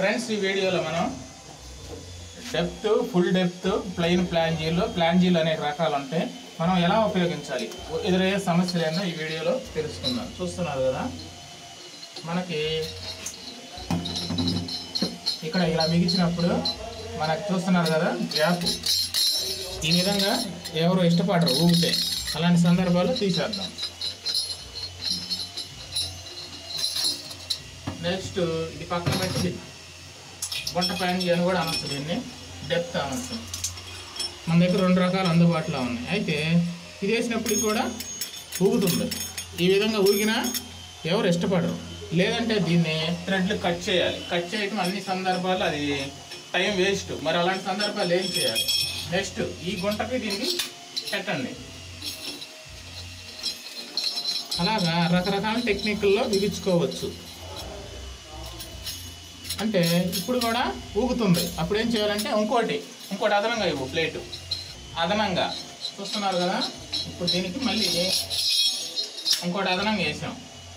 friends ఈ వీడియోలో మనం డెప్త్ ఫుల్ డెప్త్ ప్లెయిన్ ప్లాంజీలు ప్లాంజీలు అనేక రకాలు ఉంటాయి మనం ఎలా ఉపయోగించాలి ఎదురయ్యే సమస్యలు ఏందో ఈ వీడియోలో తెలుసుకుందాం చూస్తున్నారు కదా మనకి ఇక్కడ ఇలా మిగిచినప్పుడు మనకు చూస్తున్నారు కదా గ్యాప్ ఈ విధంగా ఎవరు ఇష్టపడరు ఊగితే అలాంటి సందర్భాలు తీసేద్దాం నెక్స్ట్ ఇది పక్కన పెట్టి గుంట పైన అని కూడా అనొచ్చు దీన్ని డెప్త్ అనొచ్చు మన దగ్గర రెండు రకాలు అందుబాటులో ఉన్నాయి అయితే ఇది వేసినప్పటికి కూడా ఊగుతుంది ఈ విధంగా ఊగినా ఎవరు ఇష్టపడరు లేదంటే దీన్ని థ్రెడ్లు కట్ చేయాలి కట్ చేయటం అన్ని సందర్భాల్లో అది టైం వేస్ట్ మరి అలాంటి సందర్భాలు ఏం చేయాలి నెక్స్ట్ ఈ గుంటకి దీన్ని పెట్టండి అలాగా రకరకాల టెక్నిక్ల్లో బిగించుకోవచ్చు అంటే ఇప్పుడు కూడా ఊగుతుంది అప్పుడు ఏం చేయాలంటే ఇంకోటి ఇంకోటి అదనంగా ఇవ్వు ప్లేటు అదనంగా చూస్తున్నారు కదా ఇప్పుడు దీనికి మళ్ళీ ఇంకోటి అదనంగా వేసాం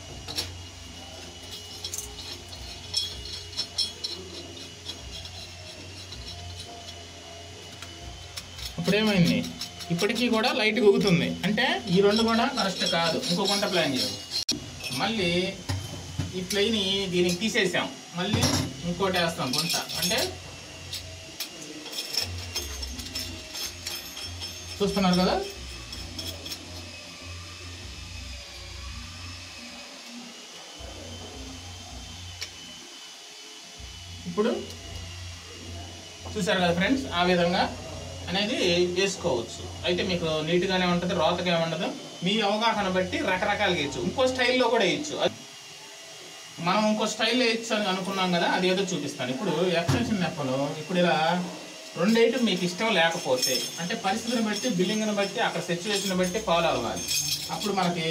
ఇప్పుడు ఏమైంది ఇప్పటికీ కూడా లైట్గా ఊగుతుంది అంటే ఈ రెండు కూడా కరెక్ట్ కాదు ఇంకో గుంట ప్లాన్ చేయాలి మళ్ళీ ఈ ప్లెయిన్ దీనికి తీసేసాం మళ్ళీ ఇంకోటి వేస్తాం గుంట అంటే చూస్తున్నారు కదా ఇప్పుడు చూసారు కదా ఫ్రెండ్స్ ఆ విధంగా అనేది వేసుకోవచ్చు అయితే మీకు నీట్గానే ఉంటుంది రోతగా ఏముండదు మీ అవగాహన బట్టి రకరకాలుగా వేయచ్చు ఇంకో స్టైల్లో కూడా వేయచ్చు మనం ఇంకో స్టైల్ వేయచ్చు అని అనుకున్నాం కదా అది ఏదో చూపిస్తాను ఇప్పుడు ఎక్స్టెన్షన్ నెప్పలు ఇప్పుడు ఇలా రెండేటు మీకు ఇష్టం లేకపోతే అంటే పరిస్థితిని బట్టి బిల్డింగ్ని బట్టి అక్కడ సిచ్యువేషన్ బట్టి ఫాలో అవ్వాలి అప్పుడు మనకి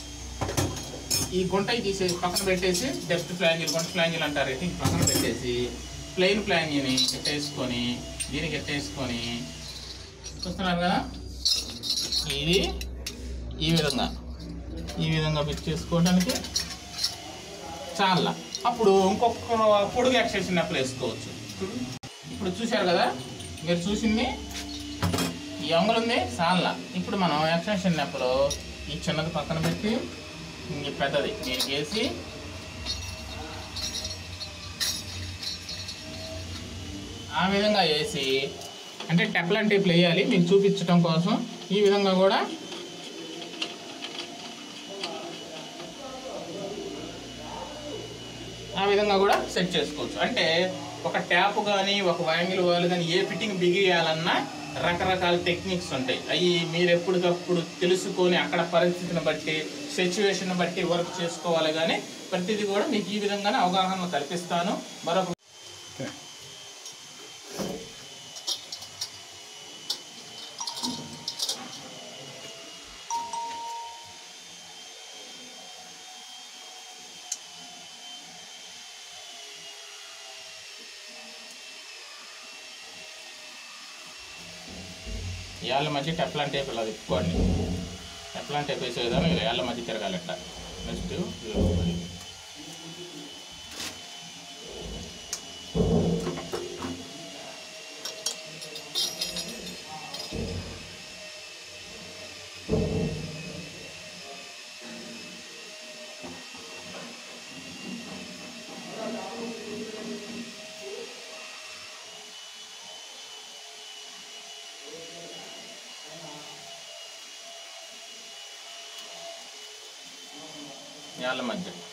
ఈ గుంటకి తీసేసి పక్కన పెట్టేసి డెప్త్ ఫ్లాంజిల్ గుంట ఫ్లాంజిల్ అంటారు అయితే ఈ పక్కన పెట్టేసి ప్లెయిన్ ఫ్లాంజిని ఎట్టేసుకొని దీనికి ఎట్టేసుకొని చూస్తున్నారు కదా ఇది ఈ విధంగా ఈ విధంగా పిక్ చేసుకోవడానికి చాలా అప్పుడు ఇంకొక పొడుగు ఎక్సెషన్ నెప్పలు వేసుకోవచ్చు ఇప్పుడు చూశారు కదా మీరు చూసింది ఈ అంగులు ఉంది చాలా ఇప్పుడు మనం ఎక్స్టెన్షన్ నెప్పలు ఈ చిన్నది పక్కన పెట్టి ఇంక పెద్దది దీనికి వేసి ఆ విధంగా వేసి అంటే టెప్లాన్ టేపులు వేయాలి మీకు చూపించడం కోసం ఈ విధంగా కూడా ఆ విధంగా కూడా సెట్ చేసుకోవచ్చు అంటే ఒక ట్యాప్ కానీ ఒక వాంగిల్ వాళ్ళు కానీ ఏ ఫిట్టింగ్ బిగియాలన్నా రకరకాల టెక్నిక్స్ ఉంటాయి అవి మీరు ఎప్పటికప్పుడు తెలుసుకొని అక్కడ పరిస్థితిని బట్టి సిచ్యువేషన్ బట్టి వర్క్ చేసుకోవాలి కానీ ప్రతిదీ కూడా మీకు ఈ విధంగానే అవగాహన కల్పిస్తాను మరొక ఏళ్ళ మధ్య టెప్లాన్ టేప్ ఇలా తిప్పుకోండి టెప్లాన్ టేప్ వేసే విధానం ఇలా ఏళ్ళ మధ్య తిరగాలట నెక్స్ట్ ఏళ్ళ మధ్య